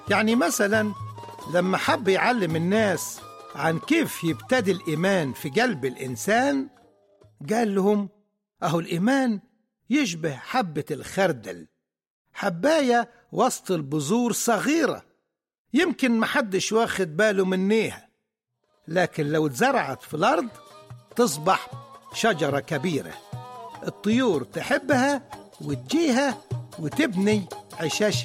يعني مثلا لما حب يعلم الناس عن كيف يبتدي الإيمان في قلب الإنسان قال لهم أهو الإيمان يشبه حبة الخردل حباية وسط البذور صغيرة يمكن محدش واخد باله منيها لكن لو اتزرعت في الأرض تصبح شجرة كبيرة الطيور تحبها وتجيها وتبني عشاشها